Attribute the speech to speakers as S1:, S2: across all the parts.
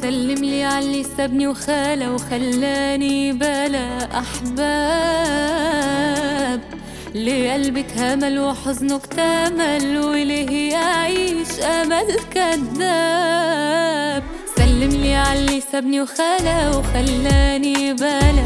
S1: سلم لي علي سابني وخالة وخلاني بلا أحباب ليه قلبك همل وحزنه اكتمل وليه يعيش أمل كذاب سلم لي علي سابني وخالة وخلاني بلا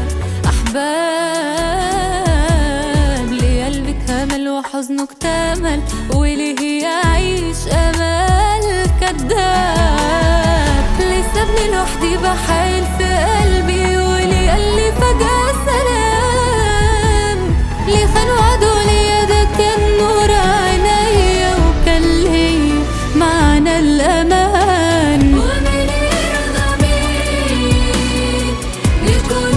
S1: أحباب ليه قلبك همل وحزنه اكتمل وليه يعيش أمل كذاب ليه سابني لوحدي بحايل في قلبي وليه قال لي فجأة سلام ليه خان وعده ليا ده كان نور عينيا وكان ليا معنى الأمان ومن يرضى بيك نكون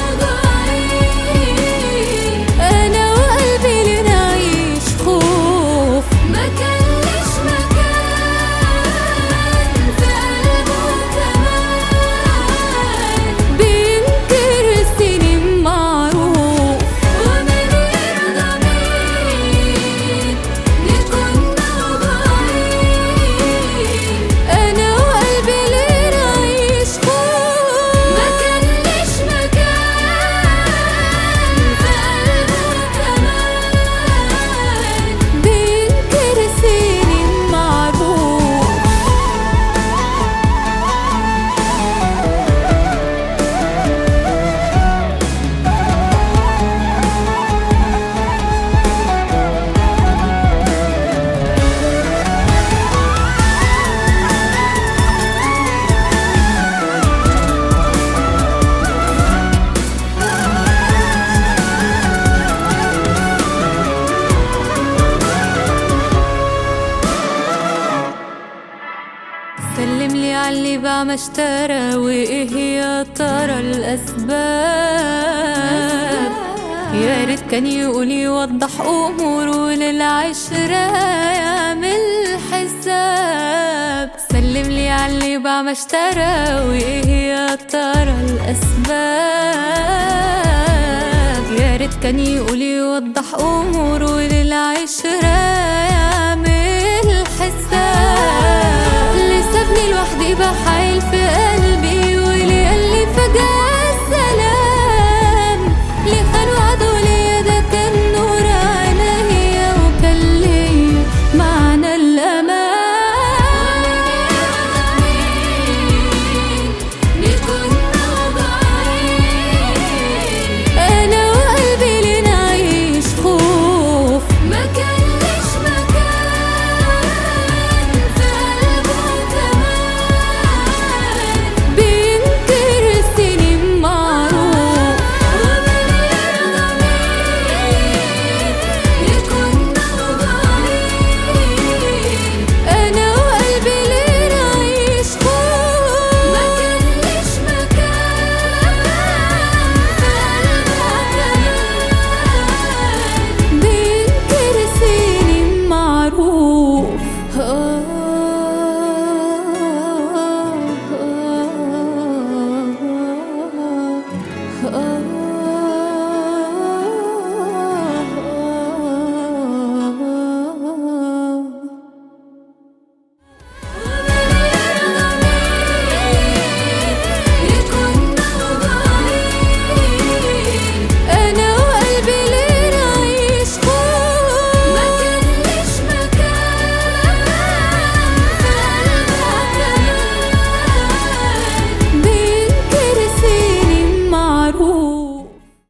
S1: موضوعين أنا وقلبي لنعيش خوف ما كانش مكان في قلبه كمان بينكر السنين معروف ومن يرضى بيك نكون موضوعين أنا وقلبي لنعيش خوف ما كانش مكان في قلبه كمان بينكر السنين معروف سلم لي علي باع ما اشترى وايه يا ترى الاسباب يا ريت كان يقول يوضح اموره للعشرة يعمل حساب سلم لي علي باع ما اشترى وايه يا ترى الاسباب يا ريت كان يقول يوضح اموره للعشرة